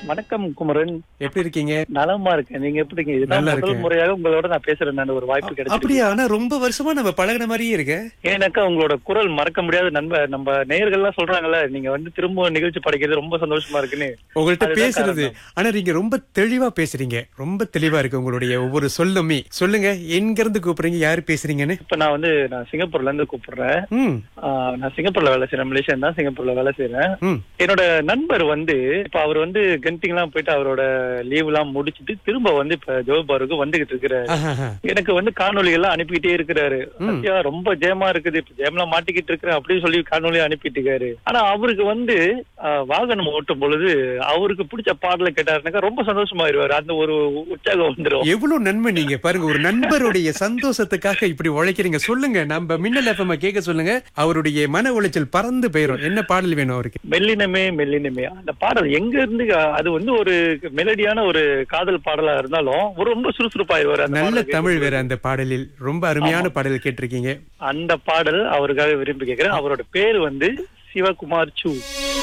வணக்கம் குமரன் எப்படி இருக்கீங்க நலமா இருக்கேன் நீங்க எப்படி இருக்கீங்க இதுதான் நல்லா முதல் இருக்கேன். முறையாக உங்களோட நான் பேசுறேன் நான் ஒரு வாய்ப்பு கிடைச்சு அப்படியா ஆனா ரொம்ப வருஷமா நம்ம பழகுன மாதிரியே இருக்க ஏன்னாக்கா உங்களோட குரல் மறக்க முடியாத நண்பர் நம்ம நேயர்கள்லாம் சொல்றாங்கல்ல நீங்க வந்து திரும்ப நிகழ்ச்சி படிக்கிறது ரொம்ப சந்தோஷமா இருக்குன்னு உங்கள்ட்ட அதுதான் பேசுறது ஆனா நீங்க ரொம்ப தெளிவா பேசுறீங்க ரொம்ப தெளிவா இருக்கு உங்களுடைய ஒவ்வொரு சொல்லுமே சொல்லுங்க எங்க இருந்து கூப்பிடுறீங்க யாரு பேசுறீங்கன்னு இப்ப நான் வந்து நான் சிங்கப்பூர்ல இருந்து கூப்பிடுறேன் ம் ஆஹ் நான் சிங்கப்பூர்ல வேலை செய்யறேன் மலேசியா தான் சிங்கப்பூர்ல வேலை செய்யறேன் ம் என்னோட நண்பர் வந்து இப்ப அவர் வந்து கென்டிங் எல்லாம் போயிட்டு அவரோட லீவ் எல்லாம் முடிச்சிட்டு திரும்ப வந்து இப்ப ஜோபாருக்கு வந்துகிட்டு இருக்கிறாரு ஆஹாஹா. எனக்கு வந்து காணொலி எல்லாம் அனுப்பிக்கிட்டே இருக்கிறாரு சத்யா ரொம்ப ஜெயமா இருக்குது இப்ப ஜெயம்லாம் மாட்டிக்கிட்டு இருக்கிறேன் அப்படின்னு சொல்லி காணொலி அனுப்பிட்டு இருக்காரு ஆனா அவருக்கு வந்து ஆஹ், வாகனம் ஓட்டும் பொழுது அவருக்கு பிடிச்ச பாடலை கேட்டாருனாக்கா ரொம்ப சந்தோஷமாயிருவாரு அந்த ஒரு உற்சாகம் வந்துரும் எவ்வளவு நன்மை நீங்க பாருங்க ஒரு நண்பருடைய சந்தோஷத்துக்காக இப்படி உழைக்கிறீங்க சொல்லுங்க நம்ம மின்னல் எஃப்எம் கேட்க சொல்லுங்க அவருடைய மன உளைச்சல் பறந்து போயிரும் என்ன பாடல் வேணும் அவருக்கு மெல்லினமே மெல்லினமே அந்த பாடல் எங்க இருந்து அது வந்து ஒரு மெலடியான ஒரு காதல் பாடலா இருந்தாலும் ஒரு ரொம்ப சுறுசுறுப்பாயிருவாரு அந்த நல்ல பாடலுக்கு. தமிழ் வேற அந்த பாடலில் ரொம்ப அருமையான பாடல் கேட்டிருக்கீங்க அந்த பாடல் அவருக்காக விரும்பி கேட்கிறேன் அவரோட பேர் வந்து சிவகுமார் சூ